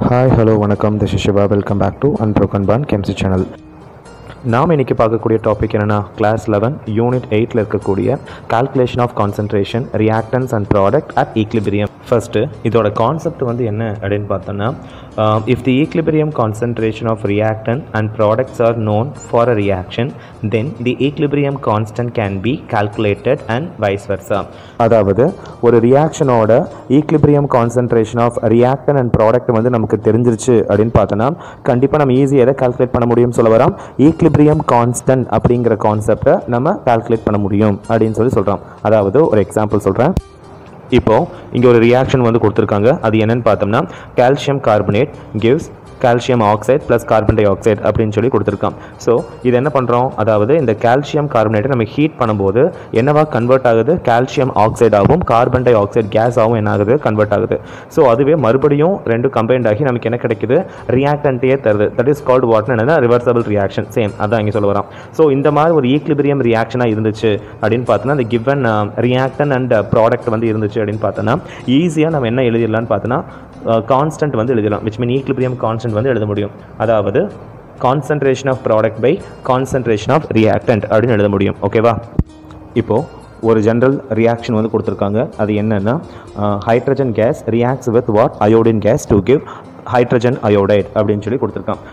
hi hello வணக்கம் this is Shiva welcome back to unbroken bond கெம்சி channel நாம் இன்றைக்கி பார்க்கக்கூடிய டாபிக் என்னென்னா கிளாஸ் லெவன் யூனிட் எயிட்டில் இருக்கக்கூடிய calculation of concentration reactants and product at equilibrium first இதோட கான்செப்ட் வந்து என்ன அப்படின்னு பார்த்தோன்னா if the equilibrium concentration of reactant and products are known for a reaction then the equilibrium constant can be calculated and vice versa அதாவது ஒரு ரியாக்ஷனோட equilibrium concentration of reactant and product வந்து நமக்கு தெரிஞ்சிருச்சு அப்படின்னு பார்த்தோன்னா கண்டிப்பாக நம்ம ஈஸியாக எதை கால்குலேட் பண்ண முடியும்னு சொல்ல வரோம் ஈக்லிபிரியம் கான்ஸ்டன்ட் அப்படிங்கிற கான்செப்டை நம்ம கால்குலேட் பண்ண முடியும் அப்படின்னு சொல்லி சொல்கிறோம் அதாவது ஒரு எக்ஸாம்பிள் சொல்கிறேன் இப்போ இங்கே ஒரு ரியாக்ஷன் வந்து கொடுத்துருக்காங்க அது என்னன்னு பார்த்தோம்னா calcium carbonate gives calcium oxide plus carbon dioxide அப்படின்னு சொல்லி கொடுத்துருக்கான் ஸோ இது என்ன பண்ணுறோம் அதாவது இந்த கால்சியம் கார்பனேட்டை நம்ம ஹீட் பண்ணும்போது என்னவா கன்வெர்ட் ஆகுது கால்சியம் ஆக்சைடாகவும் கார்பன் டை ஆக்சைடு கேஸாகவும் என்ன ஆகுது கன்வெர்ட் ஆகுது ஸோ அதுவே மறுபடியும் ரெண்டு கம்பைண்ட் ஆகி நமக்கு என்ன கிடைக்குது ரியாக்டன்ட்டே தருது தட் இஸ் கால்ட் வாட்னு என்னன்னா ரிவர்சபிள் ரியாக்ஷன் சேம் அதான் இங்கே சொல்ல வரோம் ஸோ இந்த மாதிரி ஒரு ஈக்லிபிரியம் ரியாக்ஷனாக இருந்துச்சு அப்படின்னு பார்த்தோன்னா அந்த கிவன் ரியாக்டன் அண்ட் ப்ராடக்ட் வந்து இருந்துச்சு அப்படின்னு பார்த்தோன்னா ஈஸியாக நம்ம என்ன எழுதிடலாம்னு பார்த்தோன்னா கான்ஸ்டன்ட் வந்து எழுதலாம் விச் மீன் ஈக்லிபிரியம் கான்ஸ்டன்ட் வந்து எழுத முடியும் அதாவது concentration of product by concentration of reactant அப்படின்னு எழுத முடியும் ஓகேவா இப்போது ஒரு ஜென்ரல் ரியாக்ஷன் வந்து கொடுத்துருக்காங்க அது என்னென்னா hydrogen gas reacts with what iodine gas to give hydrogen iodide அப்படின்னு சொல்லி கொடுத்துருக்கான்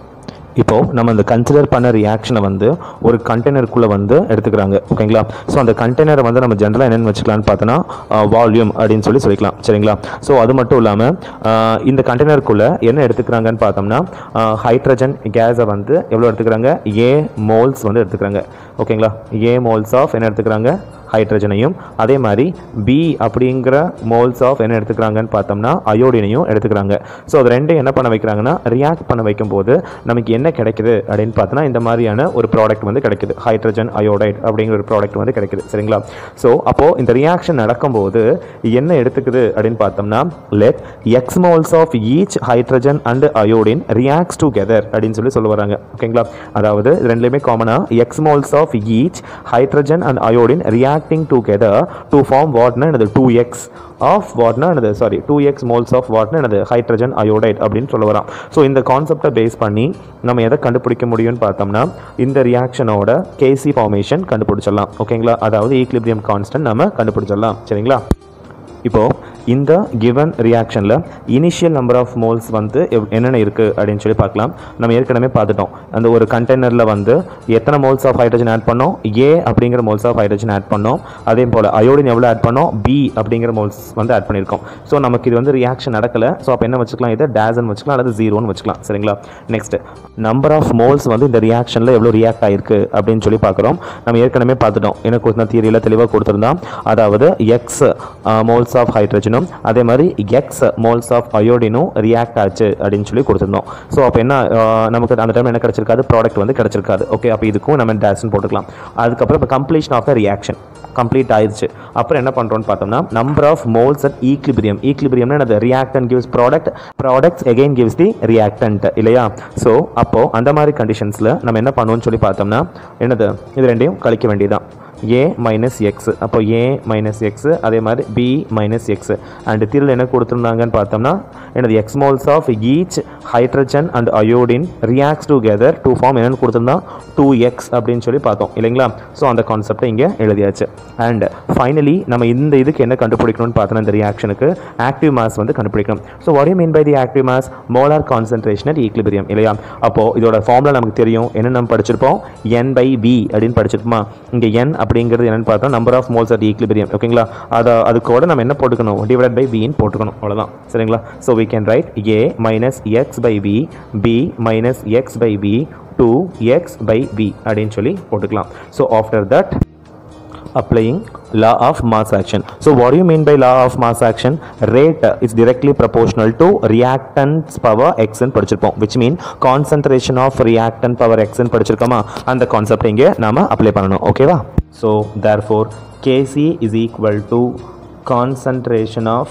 இப்போது நம்ம இந்த கன்சிடர் பண்ண ரியாக்ஷனை வந்து ஒரு கண்டெய்னருக்குள்ளே வந்து எடுத்துக்கிறாங்க ஓகேங்களா ஸோ அந்த கண்டெய்னரை வந்து நம்ம ஜென்ரலாக என்னென்னு வச்சுக்கலாம்னு பார்த்தோன்னா வால்யூம் அப்படின்னு சொல்லி சொல்லிக்கலாம் சரிங்களா ஸோ அது மட்டும் இல்லாமல் இந்த கண்டெய்னருக்குள்ளே என்ன எடுத்துக்கிறாங்கன்னு பார்த்தோம்னா ஹைட்ரஜன் கேஸை வந்து எவ்வளோ எடுத்துக்கிறாங்க ஏ மோல்ஸ் வந்து எடுத்துக்கிறாங்க ஓகேங்களா ஏ மோல்ஸ் ஆஃப் என்ன எடுத்துக்கிறாங்க ஹைட்ரஜனையும் அதே மாதிரி பி அப்படிங்கிற மோல்ஸ் ஆஃப் என்ன எடுத்துக்கிறாங்கன்னு பார்த்தோம்னா அயோடினையும் எடுத்துக்கிறாங்க ஸோ அது ரெண்டும் என்ன பண்ண வைக்கிறாங்கன்னா ரியாக்ட் பண்ண வைக்கும்போது நமக்கு என்ன கிடைக்குது அப்படின்னு பார்த்தோன்னா இந்த மாதிரியான ஒரு ப்ராடக்ட் வந்து கிடைக்குது ஹைட்ரஜன் அயோடைட் அப்படிங்கிற ஒரு ப்ராடக்ட் வந்து கிடைக்குது சரிங்களா ஸோ அப்போது இந்த ரியாக்ஷன் நடக்கும்போது என்ன எடுத்துக்குது அப்படின்னு பார்த்தோம்னா let x moles of each hydrogen and iodine reacts together அப்படின்னு சொல்லி சொல்ல வராங்க ஓகேங்களா அதாவது இது ரெண்டுலேயுமே காமனாக x moles of each hydrogen and iodine react reacting together to form what na another 2x of what na another sorry 2x moles of what na another hydrogen iodide அப்படின்னு சொல்ல வரோம் ஸோ இந்த கான்செப்டை பேஸ் பண்ணி நம்ம எதை கண்டுபிடிக்க முடியும்னு பார்த்தோம்னா இந்த ரியாக்ஷனோட கேசி ஃபார்மேஷன் கண்டுபிடிச்சிடலாம் ஓகேங்களா அதாவது ஈக்லிபிரியம் கான்ஸ்டன்ட் நம்ம கண்டுபிடிச்சிடலாம் சரிங்களா இப்போது இந்த கிவன் ரியாக்ஷனில் இனிஷியல் நம்பர் ஆஃப் மோல்ஸ் வந்து எவ்- என்னென்ன இருக்குது அப்படின்னு சொல்லி பார்க்கலாம் நம்ம ஏற்கனவே பார்த்துட்டோம் அந்த ஒரு கண்டெய்னரில் வந்து எத்தனை மோல்ஸ் ஆஃப் ஹைட்ரஜன் ஆட் பண்ணோம் ஏ அப்படிங்கிற மோல்ஸ் ஆஃப் ஹைட்ரஜன் ஆட் பண்ணோம் அதே போல் அயோடின் எவ்வளோ ஆட் பண்ணோம் பி அப்படிங்கிற மோல்ஸ் வந்து ஆட் பண்ணியிருக்கோம் ஸோ நமக்கு இது வந்து ரியாக்ஷன் நடக்கலை ஸோ அப்போ என்ன வச்சுக்கலாம் இதை டேசன் வச்சுக்கலாம் அல்லது ஜீரோன்னு வச்சுக்கலாம் சரிங்களா நெக்ஸ்ட் நம்பர் ஆஃப் மோல்ஸ் வந்து இந்த ரியாக்ஷனில் எவ்வளோ ரியாக்ட் ஆயிருக்கு அப்படின்னு சொல்லி பார்க்குறோம் நம்ம ஏற்கனவே பார்த்துட்டோம் என்ன கொடுத்தா தியரியில் தெளிவாக கொடுத்துருந்தோம் அதாவது எக்ஸ் மோல்ஸ் ஆஃப் ஹைட்ரஜனும் அதே மாதிரி எக்ஸ் மோல்ஸ் ஆஃப் அயோடினும் ரியாக்ட் ஆச்சு அப்படின்னு சொல்லி கொடுத்துருந்தோம் ஸோ அப்போ என்ன ஆஹ், நமக்கு அந்த டைம் என்ன கிடச்சிருக்காது ப்ராடக்ட் வந்து கிடச்சிருக்காது ஓகே அப்போ இதுக்கும் நம்ம டேஸ்ன்னு போட்டுக்கலாம் அதுக்கப்புறம் இப்போ completion of the reaction complete ஆயிடுச்சு அப்புறம் என்ன பண்ணுறோம்னு பார்த்தோம்னா number of moles at equilibrium ஈக்லிபிரியம்னா என்னது reactant gives product products again gives the reactant இல்லையா ஸோ அப்போது அந்த மாதிரி கண்டிஷன்ஸில் நம்ம என்ன பண்ணுவோம்னு சொல்லி பார்த்தோம்னா என்னது இது ரெண்டையும் கழிக்க வேண்டியதுதான் ஏ மைனஸ் எக்ஸ் அப்போ ஏ மைனஸ் எக்ஸ் அதே மாதிரி பி மைனஸ் எக்ஸ் அண்ட் தீரில் என்ன கொடுத்துருந்தாங்கன்னு பார்த்தோம்னா என்னது x moles of each hydrogen and iodine reacts together to form என்னன்னு கொடுத்துருந்தா டூ எக்ஸ் அப்படின்னு சொல்லி பார்த்தோம் இல்லைங்களா ஸோ அந்த கான்செப்டை இங்கே எழுதியாச்சு அண்ட் ஃபைனலி நம்ம இந்த இதுக்கு என்ன கண்டுபிடிக்கணும்னு பார்த்தோன்னா இந்த ரியாக்ஷனுக்கு ஆக்டிவ் மாஸ் வந்து கண்டுபிடிக்கணும் so what you mean by the active mass molar concentration at equilibrium இல்லையா அப்போது இதோட ஃபார்முலா நமக்கு தெரியும் என்ன நம்ம படிச்சிருப்போம் என் பை வி அப்படின்னு படிச்சிருப்போமா இங்கே என் அப்படிங்கிறது என்னன்னு பார்த்தா number of moles at equilibrium ஓகேங்களா அதை அது கூட நம்ம என்ன போட்டுக்கணும் டிவைட் பை வின்னு போட்டுக்கணும் அவ்வளோதான் சரிங்களா so we can write a minus x by V b minus x by V two x by V அப்படின்னு சொல்லி போட்டுக்கலாம் so after that applying law of mass action so what do you mean by law of mass action rate uh, is directly proportional to reactants power x ன்னு படிச்சிருப்போம் which mean concentration of reactant power x ன்னு படிச்சிருக்கோமா அந்த concept இங்கே நாம apply பண்ணணும் ஓகேவா so therefore kc is equal to concentration of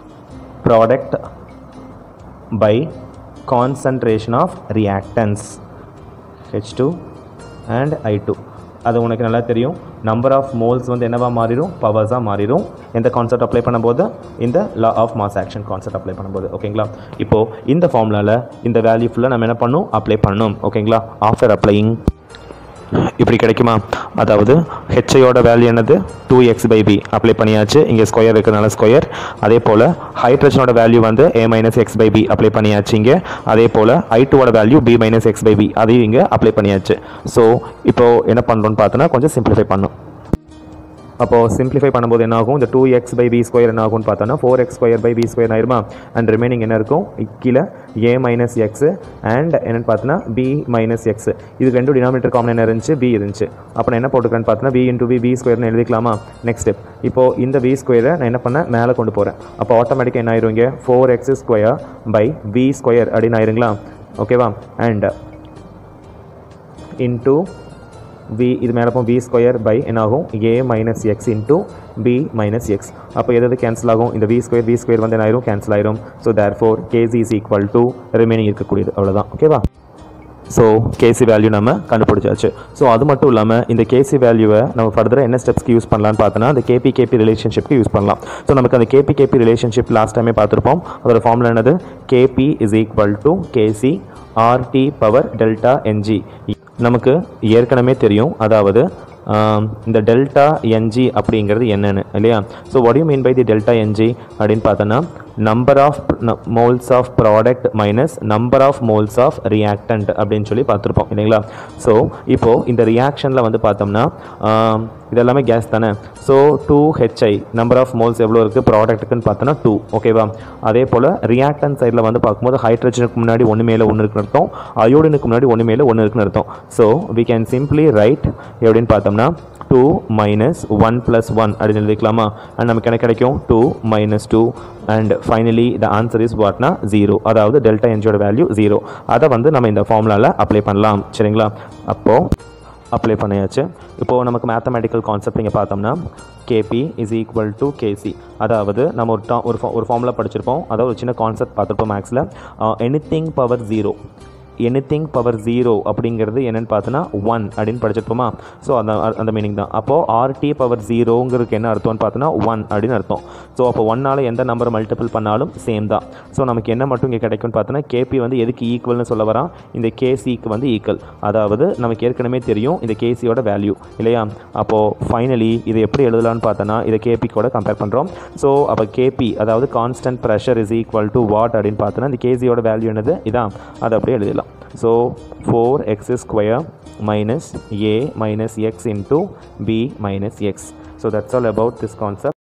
product by concentration of reactants H2 and I2 அது உனக்கு நல்லா தெரியும் நம்பர் ஆஃப் மோல்ஸ் வந்து என்னவா மாறிடும் பவர்ஸாக மாறிடும் எந்த கான்செப்ட் அப்ளை பண்ணும்போது இந்த law of mass action concept apply பண்ணும்போது ஓகேங்களா இப்போது இந்த ஃபார்முலாவில் இந்த வேல்யூ ஃபுல்லாக நம்ம என்ன பண்ணணும் அப்ளை பண்ணணும் ஓகேங்களா ஆஃப்டர் அப்ளையிங் இப்படி கிடைக்குமா அதாவது ஹெச்ஐயோட வேல்யூ என்னது two x by V apply பண்ணியாச்சு இங்கே ஸ்கொயர் இருக்கிறனால ஸ்கொயர் அதே போல் ஹைட்ரஜனோட வேல்யூ வந்து a minus x by V apply பண்ணியாச்சு இங்கே அதே போல் ஐ டூவோட value b minus x by V அதையும் இங்கே அப்ளை பண்ணியாச்சு ஸோ இப்போது என்ன பண்ணுறோன்னு பார்த்தோன்னா கொஞ்சம் சிம்பிளிஃபை பண்ணும் அப்போது சிம்பிளிஃபை பண்ணும்போது என்ன ஆகும் இந்த two x by V square என்ன ஆகும்னு பார்த்தோன்னா four x square by V square ஆயிருமா அண்ட் ரிமைனிங் என்ன இருக்கும் கீழே ஏ மைனஸ் எக்ஸ் அண்ட் என்னென்னு பார்த்தோன்னா பி மைனஸ் எக்ஸ் இது ரெண்டு டினாமினேட்டர் காமன் என்ன இருந்துச்சு பி இருந்துச்சு அப்போ நான் என்ன போட்டுக்கிறேன்னு பார்த்தோன்னா பி இன்டூ பி பி ஸ்கொயர்னு எழுதிக்கலாமா நெக்ஸ்ட் ஸ்டெப் இப்போது இந்த பி ஸ்கொயரை நான் என்ன பண்ணேன் மேலே கொண்டு போகிறேன் அப்போ ஆட்டோமேட்டிக்காக என்ன ஆயிருங்க four x square by V square அப்படின்னு ஆயிருங்களா ஓகேவா அண்ட் இன்டூ வி இது மேலே போ வி ஸ்கொயர் பை என்ன ஆகும் a minus x into b minus x அப்போ எதாவது கேன்சல் ஆகும் இந்த வி ஸ்கொயர் வி ஸ்கொயர் வந்து என்ன ஆயிரும் கேன்சல் ஆயிரும் so therefore Kc is equal to remaining இருக்கக்கூடியது அவ்வளோதான் ஓகேவா ஸோ கேசி வேல்யூ நம்ம கண்டுபிடிச்சாச்சு ஸோ அது மட்டும் இல்லாமல் இந்த கேசி வேல்யூவை நம்ம ஃபர்தராக என்ன ஸ்டெப்ஸ்க்கு யூஸ் பண்ணலாம்னு பார்த்தோன்னா அந்த கேபி கேபி ரிலேஷன்ஷிப்க்கு யூஸ் பண்ணலாம் ஸோ நமக்கு அந்த கேபி கேபி ரிலேஷன்ஷிப் லாஸ்ட் டைமே பார்த்துருப்போம் அதோட ஃபார்முலா என்னது Kp is equal to Kc RT power delta ng நமக்கு ஏற்கனவே தெரியும் அதாவது ஆம், இந்த டெல்டா என்ஜி அப்படிங்கிறது என்னென்னு இல்லையா so what do you mean by the delta ng அப்படின்னு பார்த்தோன்னா number of moles of product minus number of moles of reactant அப்படின்னு சொல்லி பார்த்துருப்போம் இல்லைங்களா ஸோ இப்போது இந்த ரியாக்ஷனில் வந்து பார்த்தோம்னா ஆம், இது எல்லாமே கேஸ் தானே so two HI number of moles எவ்வளோ இருக்குது ப்ராடக்ட்டுக்குன்னு பார்த்தோன்னா டூ ஓகேவா அதே போல் ரியாக்டன் சைடில் வந்து பார்க்கும்போது ஹைட்ரஜனுக்கு முன்னாடி ஒன்று மேலே ஒன்று இருக்குன்னு அர்த்தம் அயோடினுக்கு முன்னாடி ஒன்று மேலே ஒன்று இருக்குன்னு அர்த்தம் so we can simply write எப்படின்னு பார்த்தோம்னா two minus one plus one அப்படின்னு எழுதிக்கலாமா அண்ட் நமக்கு என்ன கிடைக்கும் two minus two and finally the answer is வாட்னா ஜீரோ அதாவது டெல்டா என்ஜியோட வேல்யூ ஜீரோ அதை வந்து நம்ம இந்த ஃபார்முலாவில் அப்ளை பண்ணலாம் சரிங்களா அப்போது அப்ளை பண்ணியாச்சு இப்போது நமக்கு மேத்தமெட்டிக்கல் கான்செப்ட் இங்கே பார்த்தோம்னா Kp is equal to Kc அதாவது நம்ம ஒரு டா ஒரு ஃபா- ஒரு ஃபார்முலா படிச்சிருப்போம் அதாவது ஒரு சின்ன கான்செப்ட் பார்த்துருப்போம் மேக்ஸில் anything power zero anything power zero அப்படிங்கிறது என்னென்னு பார்த்தோன்னா ஒன் அப்படின்னு படிச்சிருப்போமா ஸோ அந்த அந்த மீனிங் தான் அப்போது ஆர்டி பவர் ஜீரோங்கிறதுக்கு என்ன அர்த்தம்னு பார்த்தோன்னா ஒன் அப்படின்னு அர்த்தம் ஸோ அப்போ ஒன்னால் எந்த நம்பரை மல்டிபிள் பண்ணாலும் சேம் தான் ஸோ நமக்கு என்ன மட்டும் இங்கே கிடைக்கும்னு பார்த்தோன்னா கேபி வந்து எதுக்கு ஈக்குவல்னு சொல்ல வரான் இந்த கேசிக்கு வந்து ஈக்குவல் அதாவது நமக்கு ஏற்கனவே தெரியும் இந்த கேசியோட வேல்யூ இல்லையா அப்போது ஃபைனலி இதை எப்படி எழுதலாம்னு பார்த்தோன்னா இதை கேபி கூட கம்பேர் பண்ணுறோம் ஸோ அப்போ கேபி அதாவது constant pressure is equal to what அப்படின்னு பார்த்தோன்னா இந்த கேசியோட வேல்யூ என்னது இதான் அதை அப்படியே எழுதலாம் so four x square minus a minus x into b minus x so that's all about this concept